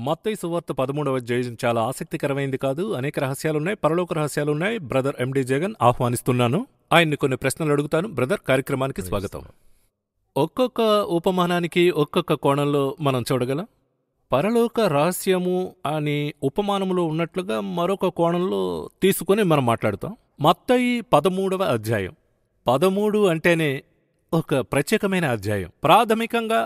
మత్తయి సువార్త పదమూడవ అధ్యాయం చాలా ఆసక్తికరమైంది కాదు అనేక రహస్యాలున్నాయి పరలోక రహస్యాలున్నాయి బ్రదర్ ఎండి జగన్ ఆహ్వానిస్తున్నాను ఆయన్ని కొన్ని ప్రశ్నలు అడుగుతాను బ్రదర్ కార్యక్రమానికి స్వాగతం ఒక్కొక్క ఉపమానానికి ఒక్కొక్క కోణంలో మనం చూడగలం పరలోక రహస్యము అని ఉపమానములో ఉన్నట్లుగా మరొక కోణంలో తీసుకుని మనం మాట్లాడుతాం మత్తయి పదమూడవ అధ్యాయం పదమూడు అంటేనే ఒక ప్రత్యేకమైన అధ్యాయం ప్రాథమికంగా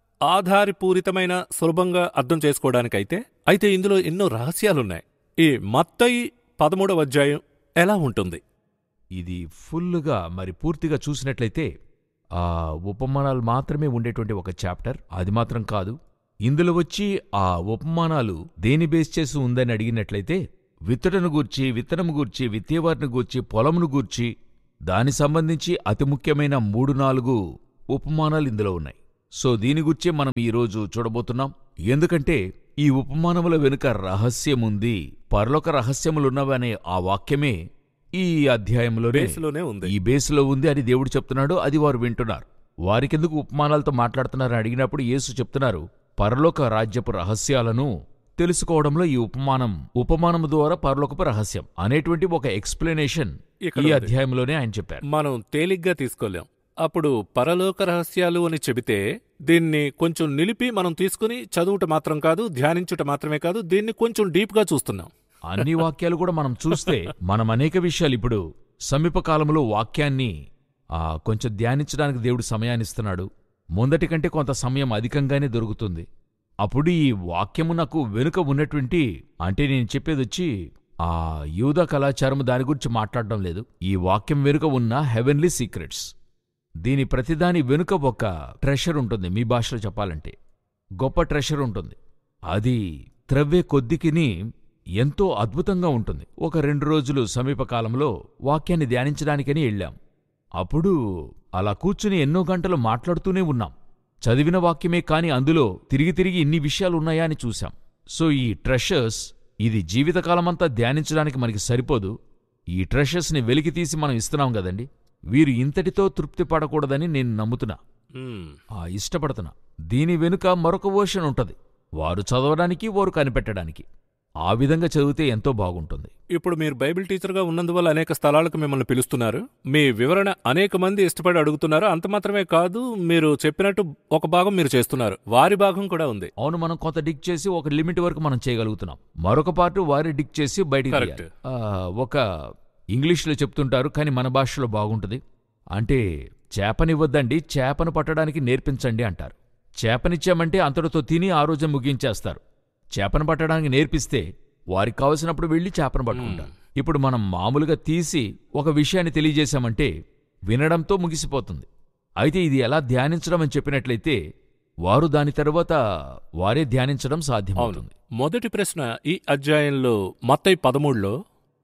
ఆధారపూరితమైన సులభంగా అర్థం చేసుకోవడానికైతే అయితే ఇందులో ఎన్నో రహస్యాలున్నాయి ఈ మత్తయి పదమూడవ అధ్యాయం ఎలా ఉంటుంది ఇది ఫుల్లుగా మరి పూర్తిగా చూసినట్లయితే ఆ ఉపమానాలు మాత్రమే ఉండేటువంటి ఒక చాప్టర్ అది మాత్రం కాదు ఇందులో వచ్చి ఆ ఉపమానాలు దేని బేస్ చేసి ఉందని అడిగినట్లయితే విత్తడను గూర్చి విత్తనము గూర్చి విత్తేవారిని గూర్చి పొలమును గూర్చి దాని సంబంధించి అతి ముఖ్యమైన మూడు నాలుగు ఉపమానాలు ఇందులో ఉన్నాయి సో దీని గురించే మనం ఈరోజు చూడబోతున్నాం ఎందుకంటే ఈ ఉపమానముల వెనుక రహస్యముంది పరలోక రహస్యములున్నవనే ఆ వాక్యమే ఈ అధ్యాయంలోనే బేస్లోనే ఉంది ఈ బేస్లో ఉంది అని దేవుడు చెప్తున్నాడు అది వారు వింటున్నారు వారికెందుకు ఉపమానాలతో మాట్లాడుతున్నారని అడిగినప్పుడు యేసు చెప్తున్నారు పరలోక రాజ్యపు రహస్యాలను తెలుసుకోవడంలో ఈ ఉపమానం ఉపమానము ద్వారా పరలోకపు రహస్యం అనేటువంటి ఒక ఎక్స్ప్లెనేషన్ ఇక్కడ ఈ ఉంది. అధ్యాయంలోనే ఆయన చెప్పారు మనం తేలిగ్గా తీసుకోలేం అప్పుడు పరలోక రహస్యాలు అని చెబితే దీన్ని కొంచెం నిలిపి మనం తీసుకుని చదువుట మాత్రం కాదు ధ్యానించుట మాత్రమే కాదు దీన్ని కొంచెం డీప్గా చూస్తున్నాం అన్ని వాక్యాలు కూడా మనం చూస్తే మనం అనేక విషయాలు ఇప్పుడు సమీప కాలంలో వాక్యాన్ని ఆ, కొంచెం ధ్యానించడానికి దేవుడు సమయాన్ని ఇస్తున్నాడు ముందటి కంటే కొంత సమయం అధికంగానే దొరుకుతుంది అప్పుడు ఈ వాక్యము నాకు వెనుక ఉన్నటువంటి అంటే నేను చెప్పేది వచ్చి ఆ యూద కళాచారం దాని గురించి మాట్లాడడం లేదు ఈ వాక్యం వెనుక ఉన్న హెవెన్లీ సీక్రెట్స్ దీని ప్రతిదాని వెనుక ఒక ట్రెషర్ ఉంటుంది మీ భాషలో చెప్పాలంటే గొప్ప ట్రెషర్ ఉంటుంది అది త్రవ్వే కొద్దికిని ఎంతో అద్భుతంగా ఉంటుంది ఒక రెండు రోజులు సమీప కాలంలో వాక్యాన్ని ధ్యానించడానికని వెళ్ళాం అప్పుడు అలా కూర్చుని ఎన్నో గంటలు మాట్లాడుతూనే ఉన్నాం చదివిన వాక్యమే కాని అందులో తిరిగి తిరిగి ఇన్ని విషయాలున్నాయా అని చూశాం సో ఈ ట్రెషర్స్ ఇది జీవితకాలమంతా ధ్యానించడానికి మనకి సరిపోదు ఈ ట్రెషర్స్ని వెలికి తీసి మనం ఇస్తున్నాం కదండి వీరు ఇంతటితో తృప్తి పడకూడదని నేను నమ్ముతున్నా మ్మ్. ఆ ఇష్టపడుతున్నా దీని వెనుక మరొక వర్షన్ ఉంటది వారు చదవడానికి వారు కనిపెట్టడానికి ఆ విధంగా చదివితే ఎంతో బాగుంటుంది ఇప్పుడు మీరు బైబిల్ టీచర్గా ఉన్నందువల్ల అనేక స్థలాలకు మిమ్మల్ని పిలుస్తున్నారు మీ వివరణ అనేక మంది ఇష్టపడి అడుగుతున్నారు అంత మాత్రమే కాదు మీరు చెప్పినట్టు ఒక భాగం మీరు చేస్తున్నారు వారి భాగం కూడా ఉంది అవును మనం కొంత డిక్ చేసి ఒక లిమిట్ వరకు మనం చేయగలుగుతున్నాం మరొక పార్ట్ వారి డిక్ చేసి బయటికి Correct. తీయాలి. ఆ, ఒక ఇంగ్లీష్లో చెప్తుంటారు కానీ మన భాషలో బాగుంటుంది అంటే చేపనివ్వద్దండి చేపను పట్టడానికి నేర్పించండి అంటారు చేపనిచ్చామంటే అంతటితో తిని ఆ రోజు ముగించేస్తారు చేపను పట్టడానికి నేర్పిస్తే వారికి కావలసినప్పుడు వెళ్ళి చేపను పట్టుకుంటారు ఇప్పుడు మనం మామూలుగా తీసి ఒక విషయాన్ని తెలియజేశామంటే వినడంతో ముగిసిపోతుంది అయితే ఇది ఎలా ధ్యానించడం అని చెప్పినట్లయితే వారు దాని తరువాత వారే ధ్యానించడం అవును సాధ్యమవుతుంది మొదటి ప్రశ్న ఈ అధ్యాయంలో మత్తయి పదమూడులో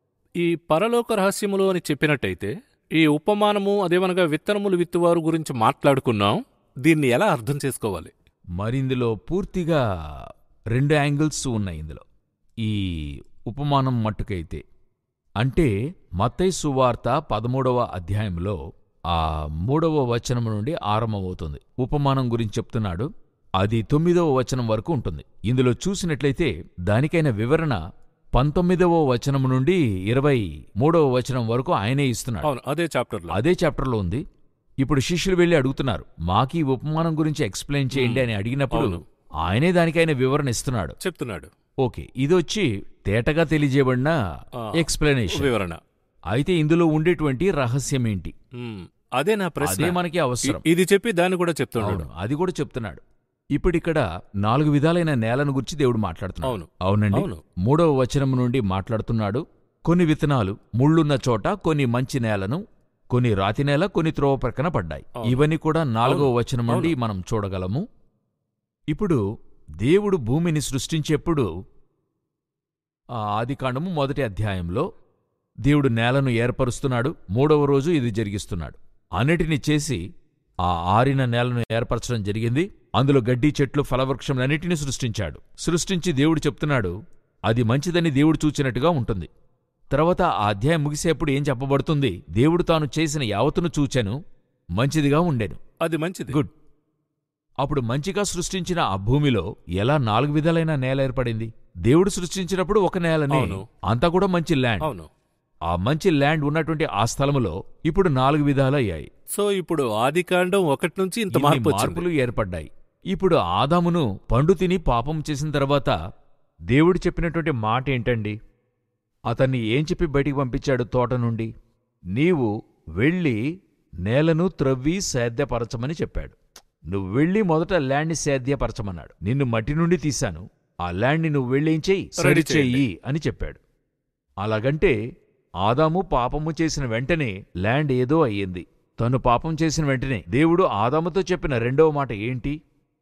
ఈ పరలోక రహస్యములు అని చెప్పినట్టయితే ఈ ఉపమానము అదేమనగా విత్తనములు విత్తువారు గురించి మాట్లాడుకున్నాం దీన్ని ఎలా అర్థం చేసుకోవాలి మరి ఇందులో పూర్తిగా రెండు యాంగిల్స్ ఉన్నాయి ఇందులో ఈ ఉపమానం మట్టుకైతే అంటే మత్తయి సువార్త పదమూడవ అధ్యాయంలో ఆ మూడవ వచనం నుండి ఆరంభమవుతుంది ఉపమానం గురించి చెప్తున్నాడు అది తొమ్మిదవ వచనం వరకు ఉంటుంది ఇందులో చూసినట్లయితే దానికైన వివరణ పంతొమ్మిదవ వచనం నుండి ఇరవై మూడవ వచనం వరకు ఆయనే ఇస్తున్నాడు అవును అదే చాప్టర్లో అదే చాప్టర్లో ఉంది ఇప్పుడు శిష్యులు వెళ్ళి అడుగుతున్నారు మాకు ఈ ఉపమానం గురించి ఎక్స్ప్లెయిన్ చేయండి అని అడిగినప్పుడు అవును. ఆయనే దానికైన వివరణ ఇస్తున్నాడు చెప్తున్నాడు ఓకే ఇదొచ్చి తేటగా తెలియజేయబడిన ఆ, ఎక్స్ప్లెనేషన్ వివరణ అయితే ఇందులో ఉండేటువంటి రహస్యం ఏంటి మ్మ్. అదే నా ప్రశ్న అదే మనకి అవసరం ఇ- ఇది చెప్పి దాన్ని కూడా చెప్తున్నాడు అవును అది కూడా చెప్తున్నాడు ఇప్పుడిక్కడ నాలుగు విధాలైన నేలను గురించి దేవుడు మాట్లాడుతున్నాడు అవును. అవునండి అవును. మూడవ వచనం నుండి మాట్లాడుతున్నాడు కొన్ని విత్తనాలు ముళ్ళున్న చోట కొన్ని మంచి నేలను కొన్ని రాతి నేల కొన్ని త్రోవ ప్రక్కన పడ్డాయి అవును. ఇవన్నీ కూడా నాలుగవ అవును. వచనం నుండి అవును. మనం చూడగలము ఇప్పుడు దేవుడు భూమిని సృష్టించేప్పుడు ఆ ఆదికాండము మొదటి అధ్యాయంలో దేవుడు నేలను ఏర్పరుస్తున్నాడు మూడవ రోజు ఇది జరిగిస్తున్నాడు అన్నిటినీ చేసి ఆ ఆరిన నేలను ఏర్పరచడం జరిగింది అందులో గడ్డి చెట్లు ఫలవృక్షములన్నిటినీ సృష్టించాడు సృష్టించి దేవుడు చెప్తున్నాడు అది మంచిదని దేవుడు చూచినట్టుగా ఉంటుంది తర్వాత ఆ అధ్యాయం ముగిసేప్పుడు ఏం చెప్పబడుతుంది దేవుడు తాను చేసిన యావత్తును చూచెను మంచిదిగా ఉండెను అది మంచిది గుడ్ అప్పుడు మంచిగా సృష్టించిన ఆ భూమిలో ఎలా నాలుగు విధాలైన నేల ఏర్పడింది దేవుడు సృష్టించినప్పుడు ఒక నేలని అవును. అంతా కూడా మంచి ల్యాండ్ అవును ఆ మంచి ల్యాండ్ ఉన్నటువంటి ఆ స్థలములో ఇప్పుడు నాలుగు విధాలయ్యాయి సో ఇప్పుడు ఆది కాండం ఒకటి నుంచి ఇంత ఇన్ని మార్పు వచ్చింది మార్పులు ఏర్పడ్డాయి ఇప్పుడు ఆదామును పండు తిని పాపం చేసిన తర్వాత దేవుడు చెప్పినటువంటి మాట ఏంటండి అతన్ని ఏం చెప్పి బయటికి పంపించాడు తోట నుండి నీవు వెళ్ళి నేలను త్రవ్వి సేద్యపరచమని చెప్పాడు నువ్వు వెళ్ళి మొదట ల్యాండ్ని సేద్యపరచమన్నాడు నిన్ను మట్టి నుండి తీశాను ఆ ల్యాండ్ని నువ్వు వెళ్ళి ఏం చెయ్యి రెడీ సరి చేయండి. చెయ్యి అని చెప్పాడు అలాగంటే ఆదాము పాపము చేసిన వెంటనే ల్యాండ్ ఏదో అయ్యింది తను పాపం చేసిన వెంటనే దేవుడు ఆదాముతో చెప్పిన రెండవ మాట ఏంటి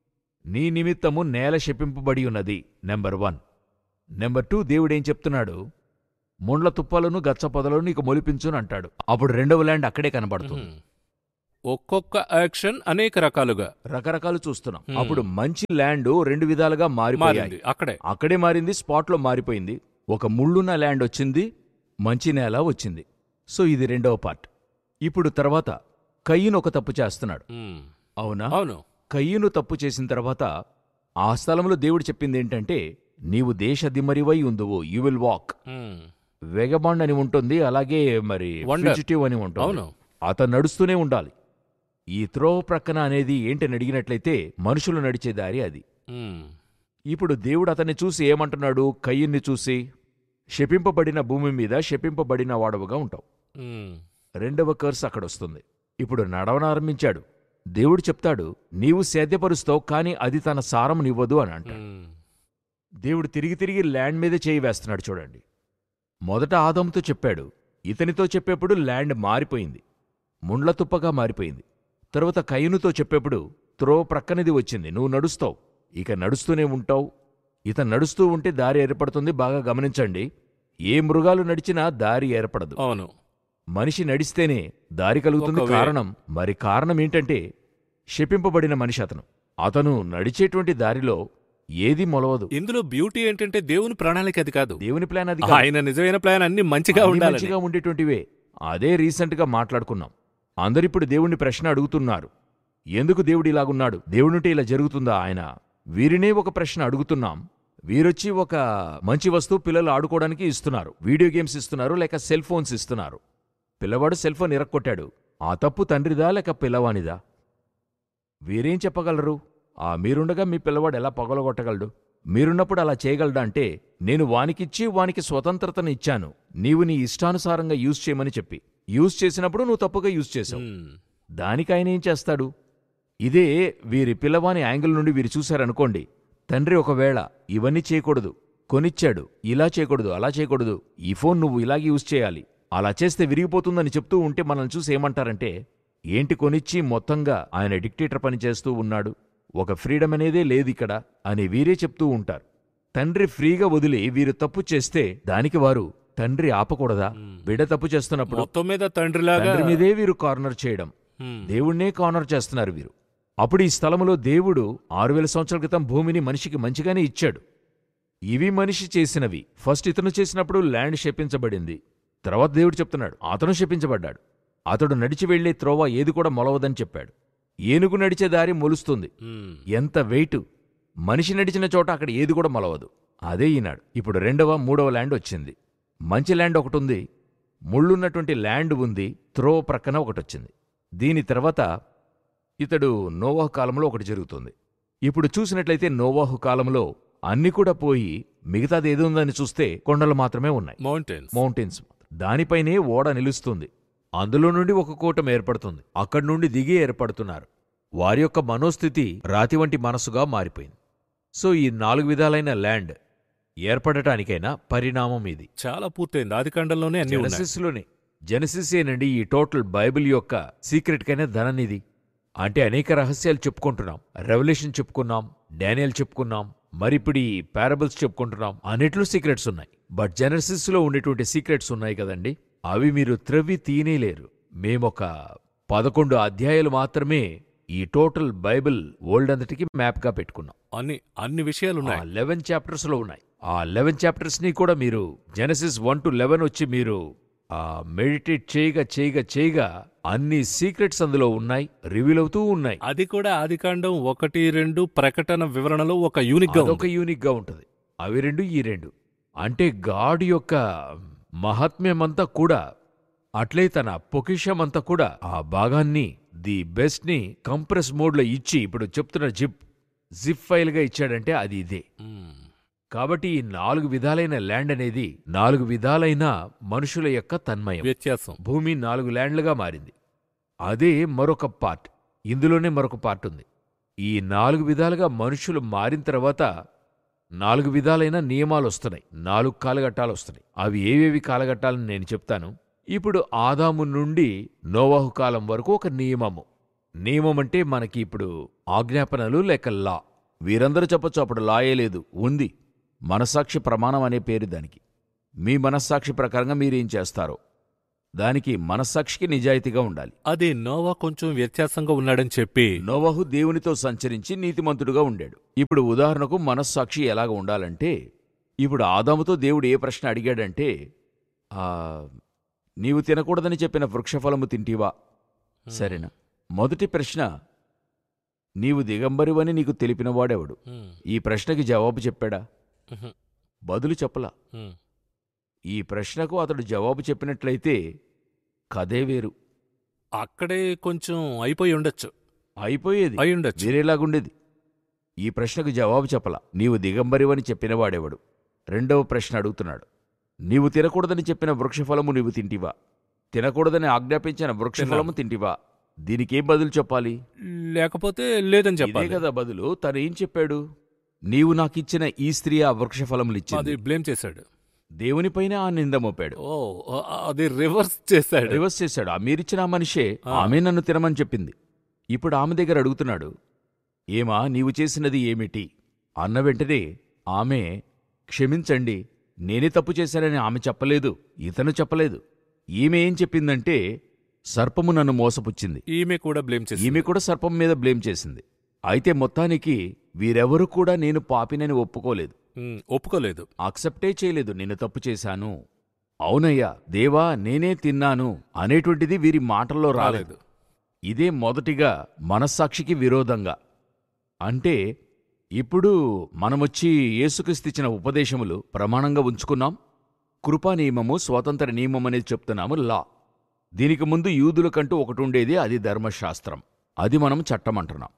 నీ నిమిత్తము నేల శపింపబడి ఉన్నది నెంబర్ వన్ నెంబర్ టూ దేవుడేం చెప్తున్నాడు ముండ్ల తుప్పలను గచ్చ పొదలను నీకు మొలిపించును అంటాడు అప్పుడు రెండవ ల్యాండ్ అక్కడే కనబడుతుంది మ్మ్. ఒక్కొక్క యాక్షన్ అనేక రకాలుగా రకరకాలు చూస్తున్నాం Hmm. అప్పుడు మంచి ల్యాండ్ రెండు విధాలుగా మారిపోయాయి మారింది అక్కడే అక్కడే మారింది స్పాట్లో మారిపోయింది ఒక ముళ్ళున్న ల్యాండ్ వచ్చింది మంచి నేల వచ్చింది సో ఇది రెండవ పార్ట్ ఇప్పుడు తర్వాత కయ్యను ఒక తప్పు చేస్తున్నాడు మ్మ్. అవునా అవును కయ్యను తప్పు చేసిన తర్వాత ఆ స్థలంలో దేవుడు చెప్పింది ఏంటంటే నీవు దేశ దిమ్మరివై ఉందువు you will walk hmm. Vagabond అని ఉంటుంది అలాగే మరి Wonder. fugitive అని ఉంటుంది అవును అతను నడుస్తూనే ఉండాలి ఈ త్రోవ ప్రక్కన అనేది ఏంటని అడిగినట్లయితే మనుషులు నడిచే దారి అది మ్మ్. ఇప్పుడు దేవుడు అతన్ని చూసి ఏమంటున్నాడు కయ్యన్ని చూసి శపింపబడిన భూమి మీద శపింపబడిన వాడవుగా ఉంటావు మ్మ్. రెండవ కర్స్ అక్కడొస్తుంది ఇప్పుడు నడవనారంభించాడు దేవుడు చెప్తాడు నీవు సేద్యపరుస్తావు కాని అది తన సారం నివ్వదు అని అంటాడు మ్మ్. దేవుడు తిరిగి తిరిగి ల్యాండ్ మీద చేయి వేస్తున్నాడు చూడండి మొదట ఆదంతో చెప్పాడు ఇతనితో చెప్పేప్పుడు ల్యాండ్ మారిపోయింది ముండ్ల తుప్పగా మారిపోయింది తరువాత కయ్యనుతో చెప్పేప్పుడు త్రో ప్రక్కనిది వచ్చింది నువ్వు నడుస్తావు ఇక నడుస్తూనే ఉంటావు ఇతను నడుస్తూ ఉంటే దారి ఏర్పడుతుంది బాగా గమనించండి ఏ మృగాలు నడిచినా దారి ఏర్పడదు అవును మనిషి నడిస్తేనే దారి కలుగుతుంది ఒక వే. కారణం మరి కారణం ఏంటంటే శపింపబడిన మనిషి అతను అతను నడిచేటువంటి దారిలో ఏది మొలవదు ఇందులో బ్యూటీ ఏంటంటే దేవుని ప్రణాళిక అది కాదు దేవుని ప్లాన్ అది కాదు. ఆయన నిజమైన ప్లాన్ అన్ని మంచిగా అన్నీ ఉండాలి మంచిగా ఉండేటువంటివే అదే రీసెంట్గా మాట్లాడుకున్నాం అందరిప్పుడు దేవుణ్ణి ప్రశ్న అడుగుతున్నారు ఎందుకు దేవుడు ఇలాగున్నాడు దేవుడుంటే ఇలా జరుగుతుందా ఆయన వీరినే ఒక ప్రశ్న అడుగుతున్నాం వీరొచ్చి ఒక మంచి వస్తువు పిల్లలు ఆడుకోవడానికి ఇస్తున్నారు వీడియో గేమ్స్ ఇస్తున్నారు లేక సెల్ ఫోన్స్ ఇస్తున్నారు పిల్లవాడు సెల్ ఫోన్ ఇరక్కొట్టాడు ఆ తప్పు తండ్రిదా లేక పిల్లవానిదా వీరేం చెప్పగలరు ఆ మీరుండగా మీ పిల్లవాడు ఎలా పగలగొట్టగలడు మీరున్నప్పుడు అలా చేయగలడా అంటే నేను వానికిచ్చి వానికి స్వతంత్రతను ఇచ్చాను నీవు నీ ఇష్టానుసారంగా యూజ్ చేయమని చెప్పి యూజ్ చేసినప్పుడు నువ్వు తప్పుగా యూజ్ చేసావు మ్మ్. దానికి ఆయన ఏం చేస్తాడు ఇదే వీరి పిల్లవాని యాంగిల్ నుండి వీరు చూశారనుకోండి తండ్రి ఒకవేళ ఇవన్నీ చేయకూడదు కొనిచ్చాడు ఇలా చేయకూడదు అలా చేయకూడదు ఈ ఫోన్ నువ్వు ఇలాగే యూజ్ చేయాలి అలా చేస్తే విరిగిపోతుందని చెప్తూ ఉంటే మనల్ని చూసి ఏమంటారంటే ఏంటి కొనిచ్చి మొత్తంగా ఆయన డిక్టేటర్ పని చేస్తూ ఉన్నాడు ఒక ఫ్రీడమ్ అనేదే లేదిక్కడ అని వీరే చెప్తూ ఉంటారు తండ్రి ఫ్రీగా వదిలి వీరు తప్పు చేస్తే దానికి వారు తండ్రి ఆపకూడదా బిడ్డ తప్పు చేస్తున్నప్పుడు మొత్తం మీద తండ్రిలాగా తండ్రి మీదే వీరు కార్నర్ చేయడం మ్మ్. దేవుణ్ణే కార్నర్ చేస్తున్నారు వీరు అప్పుడు ఈ స్థలములో దేవుడు ఆరు వేల సంవత్సరాల క్రితం భూమిని మనిషికి మంచిగానే ఇచ్చాడు ఇవి మనిషి చేసినవి ఫస్ట్ ఇతను చేసినప్పుడు ల్యాండ్ శపించబడింది తర్వాత దేవుడు చెప్తున్నాడు అతను శపించబడ్డాడు అతడు నడిచి వెళ్లే త్రోవ ఏది కూడా మొలవదని చెప్పాడు ఏనుగు నడిచే దారి మొలుస్తుంది మ్మ్. ఎంత వెయిట్ మనిషి నడిచిన చోట అక్కడ ఏది కూడా మొలవదు అదే ఈనాడు ఇప్పుడు రెండవ మూడవ ల్యాండ్ వచ్చింది మంచి ల్యాండ్ ఒకటి ఉంది ముళ్ళున్నటువంటి ల్యాండ్ ఉంది త్రో ప్రక్కన ఒకటి వచ్చింది దీని తర్వాత ఇతడు నోవాహు కాలంలో ఒకటి జరుగుతుంది ఇప్పుడు చూసినట్లయితే నోవాహు కాలంలో అన్ని కూడా పోయి మిగతాది ఏది ఉందని చూస్తే కొండలు మాత్రమే ఉన్నాయి మౌంటైన్స్ మౌంటైన్స్ దానిపైనే ఓడ నిలుస్తుంది అందులో నుండి ఒక కూటం ఏర్పడుతుంది అక్కడి నుండి దిగి ఏర్పడుతున్నారు వారి యొక్క మనోస్థితి రాతి వంటి మనసుగా మారిపోయింది సో ఈ నాలుగు విధాలైన ల్యాండ్ ఏర్పడటానికైనా పరిణామం ఇది చాలా పూర్తయింది ఆది కాండంలోనే అన్ని ఉన్నాయి జెనసిస్లోనే జెనసిసేనండి ఈ టోటల్ బైబిల్ యొక్క సీక్రెట్ కైనా ధననిధి అంటే అనేక రహస్యాలు చెప్పుకుంటున్నాం రెవల్యూషన్ చెప్పుకున్నాం డానియల్ చెప్పుకున్నాం మరిప్పుడు ఈ పారబుల్స్ చెప్పుకుంటున్నాం అన్నిట్లో సీక్రెట్స్ ఉన్నాయి బట్ జెనసిస్లో ఉండేటువంటి సీక్రెట్స్ ఉన్నాయి కదండి అవి మీరు త్రవ్వి తీనేలేరు మేమొక పదకొండు అధ్యాయాలు మాత్రమే ఈ టోటల్ బైబిల్ ఓల్డ్ అంతటికి మ్యాప్గా పెట్టుకున్నాం అన్ని అన్ని విషయాలు ఆ ఉన్నాయి లెవెన్ చాప్టర్స్ లో ఉన్నాయి ఆ లెవెన్ చాప్టర్స్ ని కూడా మీరు జెనసిస్ వన్ టు లెవెన్ వచ్చి మీరు ఆ మెడిటేట్ చేయగా చేయగా చేయగా అన్ని సీక్రెట్స్ అందులో ఉన్నాయి రివీల్ అవుతూ ఉన్నాయి అది కూడా ఆదికాండం ఒకటి రెండు ప్రకటన వివరణలో ఒక యూనిక్ గా అదొక యూనిక్ గా ఉంటుంది అవి రెండు ఈ రెండు అంటే గాడ్ యొక్క మహాత్మ్యమంతా కూడా అట్లే తన పొకిషమంతా కూడా ఆ భాగాన్ని ది బెస్ట్ ని కంప్రెస్ మోడ్ లో ఇచ్చి ఇప్పుడు చెప్తున్న జిప్ జిప్ ఫైల్ గా ఇచ్చాడంటే అది ఇదే మ్మ్. కాబట్టి ఈ నాలుగు విధాలైన ల్యాండ్ అనేది నాలుగు విధాలైన మనుషుల యొక్క తన్మయం వ్యత్యాసం భూమి నాలుగు ల్యాండ్లుగా మారింది అదే మరొక పార్ట్ ఇందులోనే మరొక పార్ట్ ఉంది ఈ నాలుగు విధాలుగా మనుషులు మారిన తర్వాత నాలుగు విధాలైన నియమాలు వస్తున్నాయి నాలుగు కాలఘట్టాలు వస్తున్నాయి అవి ఏవేవి కాలఘట్టాలని నేను చెప్తాను ఇప్పుడు ఆదాము నుండి నోవాహు కాలం వరకు ఒక నియమము నియమం అంటే మనకి ఇప్పుడు ఆజ్ఞాపనలు లేక లా వీరందరూ చెప్పొచ్చు అప్పుడు లాయే లేదు ఉంది మనస్సాక్షి ప్రమాణం అనే పేరు దానికి మీ మనస్సాక్షి ప్రకారంగా మీరేం చేస్తారో దానికి మనస్సాక్షికి నిజాయితీగా ఉండాలి అది నోవా కొంచెం వ్యత్యాసంగా ఉన్నాడని చెప్పి నోవహు దేవునితో సంచరించి నీతిమంతుడుగా ఉండాడు ఇప్పుడు ఉదాహరణకు మనస్సాక్షి ఎలాగ ఉండాలంటే ఇప్పుడు ఆదాముతో దేవుడు ఏ ప్రశ్న అడిగాడంటే ఆ నీవు తినకూడదని చెప్పిన వృక్షఫలము తింటివా సరేనా మొదటి ప్రశ్న నీవు దిగంబరివని నీకు తెలిపినవాడెవడు మ్మ్. ఈ ప్రశ్నకి జవాబు చెప్పాడా మ్హూ. బదులు చెప్పలా మ్మ్. ఈ ప్రశ్నకు అతడు జవాబు చెప్పినట్లయితే కథే వేరు అక్కడే కొంచెం అయిపోయి ఉండొచ్చు అయిపోయేది అయి ఉండొచ్చు వేరేలాగుండేది ఈ ప్రశ్నకు జవాబు చెప్పలా నీవు దిగంబరివని చెప్పినవాడెవడు రెండవ ప్రశ్న అడుగుతున్నాడు నీవు తినకూడదని చెప్పిన వృక్షఫలము నీవు తింటివా తినకూడదని ఆజ్ఞాపించిన వృక్షఫలము తింటివా దీనికేం బదులు చెప్పాలి లేకపోతే లేదని ఇదే చెప్పాలి కదా బదులు తనేం చెప్పాడు నీవు నాకిచ్చిన ఈ స్త్రీ ఆ వృక్షఫలములు అది ఇచ్చింది బ్లేమ్ చేశాడు దేవునిపైనే ఆ నింద మోపాడు ఓ ఆ- అది రివర్స్ చేశాడు రివర్స్ చేశాడు ఆ మీరిచ్చిన ఆ మనిషే ఆ. ఆమె నన్ను తినమని చెప్పింది ఇప్పుడు ఆమె దగ్గర అడుగుతున్నాడు ఏమా నీవు చేసినది ఏమిటి అన్న వెంటనే ఆమె క్షమించండి నేనే తప్పు చేశానని ఆమె చెప్పలేదు ఇతను చెప్పలేదు ఈమె ఏం చెప్పిందంటే సర్పము నన్ను మోసపుచ్చింది ఈమె కూడా బ్లేమ్ చేసింది ఈమె కూడా సర్పం మీద బ్లేమ్ చేసింది అయితే మొత్తానికి వీరెవరూ కూడా నేను పాపినని ఒప్పుకోలేదు మ్మ్. ఒప్పుకోలేదు అక్సెప్టే చేయలేదు నేను తప్పు చేశాను అవునయ్యా దేవా నేనే తిన్నాను అనేటువంటిది వీరి మాటల్లో రాలేదు రాలేదు ఇదే మొదటిగా మనస్సాక్షికి విరోధంగా అంటే ఇప్పుడు మనమొచ్చి యేసుక్రీస్తు ఇచ్చిన ఉపదేశములు ప్రమాణంగా ఉంచుకున్నాం కృపా నియమము స్వాతంత్ర నియమం అనేది చెప్తున్నాము లా దీనికి ముందు యూదులకంటూ ఒకటి ఉండేది అది ధర్మశాస్త్రం అది మనం చట్టం అంటున్నాం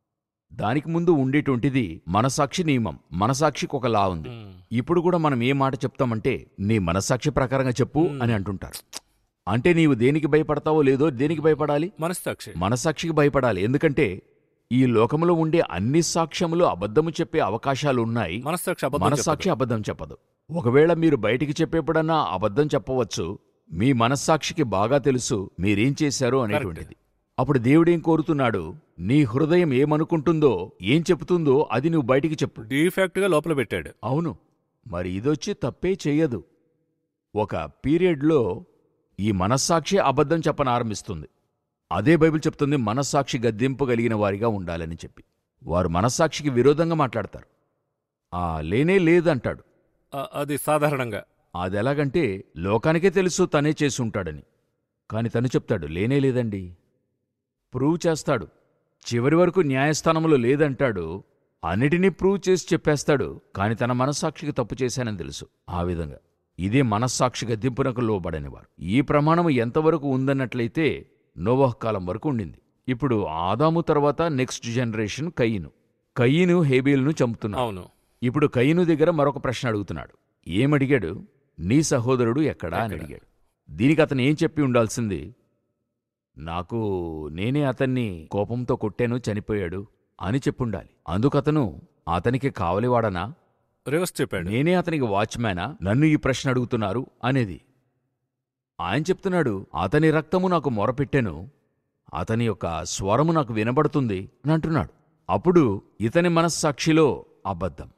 దానికి ముందు ఉండేటువంటిది మనసాక్షి నియమం మనసాక్షికి ఒక లా ఉంది మ్మ్. ఇప్పుడు కూడా మనం ఏ మాట చెప్తామంటే నీ మనస్సాక్షి ప్రకారంగా చెప్పు అని అంటుంటారు అంటే నీవు దేనికి భయపడతావో లేదో దేనికి భయపడాలి మనస్సాక్షి మనస్సాక్షికి భయపడాలి ఎందుకంటే ఈ లోకములో ఉండే అన్ని సాక్ష్యములు అబద్ధము చెప్పే అవకాశాలు ఉన్నాయి మనస్సాక్షి అబద్ధం మనస్సాక్షి అబద్ధం చెప్పదు ఒకవేళ మీరు బయటికి చెప్పేప్పుడన్నా అబద్ధం చెప్పవచ్చు మీ మనస్సాక్షికి బాగా తెలుసు మీరేం చేశారో అనేటువంటిది అప్పుడు దేవుడేం కోరుతున్నాడు నీ హృదయం ఏమనుకుంటుందో ఏం చెబుతుందో అది నువ్వు బయటికి చెప్పు డీఫాక్ట్ గా లోపల పెట్టాడు అవును మరి ఇదొచ్చి తప్పే చెయ్యదు ఒక పీరియడ్లో ఈ మనస్సాక్షి అబద్ధం చెప్పనారంభిస్తుంది అదే బైబిల్ చెప్తుంది మనస్సాక్షి గద్దెంపు కలిగిన వారిగా ఉండాలని చెప్పి వారు మనస్సాక్షికి విరోధంగా మాట్లాడతారు ఆ లేనే లేదంటాడు ఆ- అది సాధారణంగా అది ఎలాగంటే లోకానికే తెలుసు తనే చేసి ఉంటాడని కాని తను చెప్తాడు లేనే లేదండి ప్రూవ్ చేస్తాడు చివరి వరకు న్యాయస్థానంలో లేదంటాడు అన్నిటినీ ప్రూవ్ చేసి చెప్పేస్తాడు కాని తన మనస్సాక్షికి తప్పు చేశానని తెలుసు ఆ విధంగా ఇదే మనస్సాక్షి గద్దింపునకు లోబడనివారు ఈ ప్రమాణము ఎంతవరకు ఉందన్నట్లయితే నోవహ్ కాలం వరకు ఉండింది ఇప్పుడు ఆదాము తర్వాత నెక్స్ట్ జనరేషన్ కయ్యను కయ్యను హేబేల్ను చంపుతున్నాడు అవును ఇప్పుడు కయ్యను దగ్గర మరొక ప్రశ్న అడుగుతున్నాడు ఏమడిగాడు నీ సహోదరుడు ఎక్కడా అని ఎక్కడ? అడిగాడు దీనికి అతను ఏం చెప్పి ఉండాల్సింది నాకు నేనే అతన్ని కోపంతో కొట్టాను చనిపోయాడు అని చెప్పుండాలి అందుకతను అతనికి కావలివాడనా రివర్స్ చెప్పాడు నేనే అతనికి వాచ్మ్యానా నన్ను ఈ ప్రశ్న అడుగుతున్నారు అనేది ఆయన చెప్తున్నాడు అతని రక్తము నాకు మొరపెట్టెను అతని యొక్క స్వరము నాకు వినబడుతుంది అని అంటున్నాడు అప్పుడు ఇతని మనస్సాక్షిలో అబద్ధం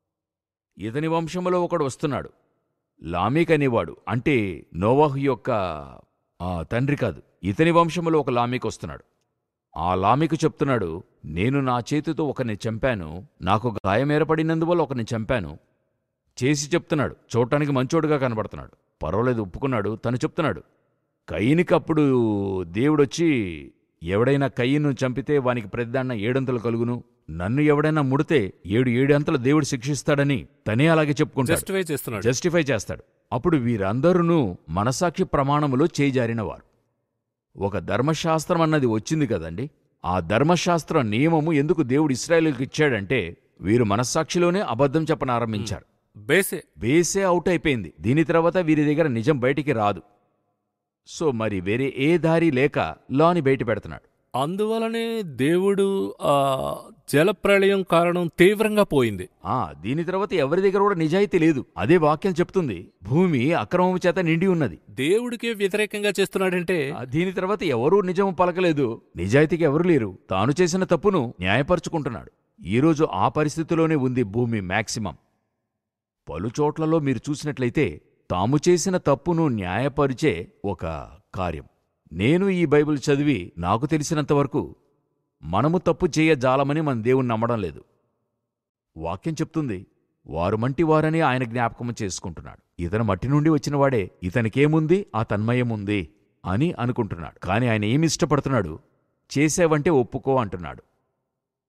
ఇతని వంశములో ఒకడు వస్తున్నాడు లామేక్ అనేవాడు అంటే నోవాహు యొక్క ఆ, తండ్రి కాదు ఇతని వంశములో ఒక లామేక్ వస్తున్నాడు ఆ లామికు చెప్తున్నాడు నేను నా చేతితో ఒకరిని చంపాను నాకు గాయమేరపడినందువల్ల ఒకరిని చంపాను చేసి చెప్తున్నాడు చూడటానికి మంచోడుగా కనబడుతున్నాడు పర్వాలేదు ఒప్పుకున్నాడు తను చెప్తున్నాడు కయ్యనికి అప్పుడు దేవుడొచ్చి ఎవడైనా కయ్యను చంపితే వానికి ప్రతిదాన్న ఏడంతలు కలుగును నన్ను ఎవడైనా ముడితే ఏడు ఏడంతలు దేవుడు శిక్షిస్తాడని తనే అలాగే చెప్పుకుంటాడు జస్టిఫై చేస్తున్నాడు జస్టిఫై చేస్తాడు అప్పుడు వీరందరూ మనసాక్షి ప్రమాణములో చేజారినవారు ఒక ధర్మశాస్త్రం అన్నది వచ్చింది కదండి ఆ ధర్మశాస్త్ర నియమము ఎందుకు దేవుడు ఇస్రాయేలుకి ఇచ్చాడంటే వీరు మనస్సాక్షిలోనే అబద్ధం చెప్పనారంభించారు బేసే బేసే అవుట్ అయిపోయింది దీని తర్వాత వీరి దగ్గర నిజం బయటికి రాదు సో మరి వేరే ఏ దారి లేక లాని బయట పెడుతున్నాడు అందువలనే దేవుడు ఆ జలప్రళయం కారణం తీవ్రంగా పోయింది ఆ దీని తర్వాత ఎవరి దగ్గర కూడా నిజాయితీ లేదు అదే వాక్యం చెప్తుంది భూమి అక్రమము చేత నిండి ఉన్నది దేవుడికే వ్యతిరేకంగా చేస్తున్నాడంటే ఆ దీని తర్వాత ఎవరూ నిజం పలకలేదు నిజాయితీకి ఎవరు లేరు తాను చేసిన తప్పును న్యాయపరుచుకుంటున్నాడు ఈరోజు ఆ పరిస్థితిలోనే ఉంది భూమి మాక్సిమం పలుచోట్లలో మీరు చూసినట్లయితే తాము చేసిన తప్పును న్యాయపరిచే ఒక కార్యం నేను ఈ బైబిల్ చదివి నాకు తెలిసినంతవరకు మనము తప్పు చేయజాలమని మన దేవుణ్ణి నమ్మడం లేదు వాక్యం చెప్తుంది వారు మంటి వారని ఆయన జ్ఞాపకం చేసుకుంటున్నాడు ఇతను మట్టి నుండి వచ్చినవాడే ఇతనికేముంది ఆ తన్మయముంది అని అనుకుంటున్నాడు కాని ఆయన ఏమి ఇష్టపడుతున్నాడు చేసావంటే ఒప్పుకో అంటున్నాడు